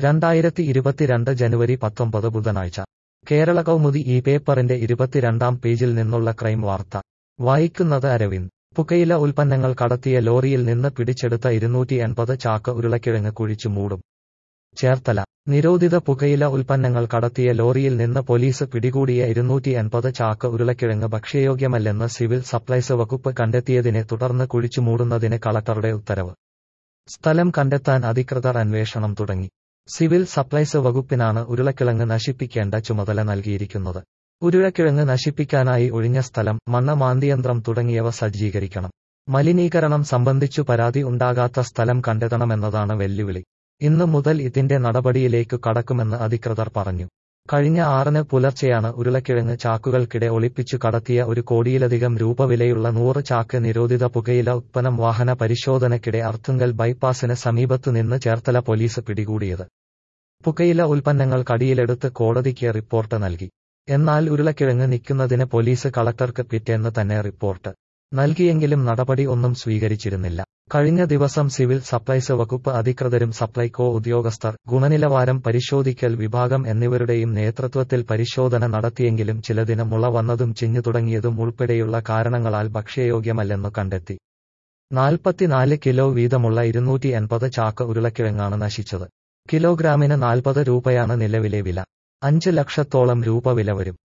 രണ്ടായിരത്തി ഇരുപത്തിരണ്ട് ജനുവരി പത്തൊമ്പത് ബുധനാഴ്ച കേരള കൗമുദി ഈ പേപ്പറിന്റെ ഇരുപത്തിരണ്ടാം പേജിൽ നിന്നുള്ള ക്രൈം വാർത്ത വായിക്കുന്നത് അരവിന്ദ് പുകയില ഉൽപ്പന്നങ്ങൾ കടത്തിയ ലോറിയിൽ നിന്ന് പിടിച്ചെടുത്ത ഇരുന്നൂറ്റി എൺപത് ചാക്ക് ഉരുളക്കിഴങ്ങ് കുഴിച്ചു മൂടും ചേർത്തല നിരോധിത പുകയില ഉൽപ്പന്നങ്ങൾ കടത്തിയ ലോറിയിൽ നിന്ന് പോലീസ് പിടികൂടിയ ഇരുന്നൂറ്റി എൺപത് ചാക്ക് ഉരുളക്കിഴങ്ങ് ഭക്ഷ്യയോഗ്യമല്ലെന്ന് സിവിൽ സപ്ലൈസ് വകുപ്പ് കണ്ടെത്തിയതിനെ തുടർന്ന് കുഴിച്ചുമൂടുന്നതിന് കളക്ടറുടെ ഉത്തരവ് സ്ഥലം കണ്ടെത്താൻ അധികൃതർ അന്വേഷണം തുടങ്ങി സിവിൽ സപ്ലൈസ് വകുപ്പിനാണ് ഉരുളക്കിഴങ്ങ് നശിപ്പിക്കേണ്ട ചുമതല നൽകിയിരിക്കുന്നത് ഉരുളക്കിഴങ്ങ് നശിപ്പിക്കാനായി ഒഴിഞ്ഞ സ്ഥലം മണ്ണ് മാന്തിയന്ത്രം തുടങ്ങിയവ സജ്ജീകരിക്കണം മലിനീകരണം സംബന്ധിച്ചു പരാതി ഉണ്ടാകാത്ത സ്ഥലം കണ്ടെത്തണമെന്നതാണ് വെല്ലുവിളി ഇന്നു മുതൽ ഇതിന്റെ നടപടിയിലേക്കു കടക്കുമെന്ന് അധികൃതർ പറഞ്ഞു കഴിഞ്ഞ ആറിന് പുലർച്ചെയാണ് ഉരുളക്കിഴങ്ങ് ചാക്കുകൾക്കിടെ ഒളിപ്പിച്ചു കടത്തിയ ഒരു കോടിയിലധികം രൂപ വിലയുള്ള നൂറ് ചാക്ക് നിരോധിത പുകയില ഉത്പന്നം വാഹന പരിശോധനയ്ക്കിടെ അർത്തുങ്കൽ ബൈപ്പാസിന് സമീപത്തു നിന്ന് ചേർത്തല പോലീസ് പിടികൂടിയത് പുകയില ഉൽപ്പന്നങ്ങൾ കടിയിലെടുത്ത് കോടതിക്ക് റിപ്പോർട്ട് നൽകി എന്നാൽ ഉരുളക്കിഴങ്ങ് നിൽക്കുന്നതിന് പോലീസ് കളക്ടർക്ക് പിറ്റേന്ന് തന്നെ റിപ്പോർട്ട് നൽകിയെങ്കിലും നടപടി ഒന്നും സ്വീകരിച്ചിരുന്നില്ല കഴിഞ്ഞ ദിവസം സിവിൽ സപ്ലൈസ് വകുപ്പ് അധികൃതരും സപ്ലൈകോ ഉദ്യോഗസ്ഥർ ഗുണനിലവാരം പരിശോധിക്കൽ വിഭാഗം എന്നിവരുടെയും നേതൃത്വത്തിൽ പരിശോധന നടത്തിയെങ്കിലും ചിലതിന് മുള വന്നതും ചിഞ്ഞു തുടങ്ങിയതും ഉൾപ്പെടെയുള്ള കാരണങ്ങളാൽ ഭക്ഷ്യയോഗ്യമല്ലെന്നു കണ്ടെത്തി നാൽപ്പത്തിനാല് കിലോ വീതമുള്ള ഇരുന്നൂറ്റി എൺപത് ചാക്ക് ഉരുളക്കിഴങ്ങാണ് നശിച്ചത് കിലോഗ്രാമിന് നാൽപ്പത് രൂപയാണ് നിലവിലെ വില അഞ്ച് ലക്ഷത്തോളം രൂപ വില വരും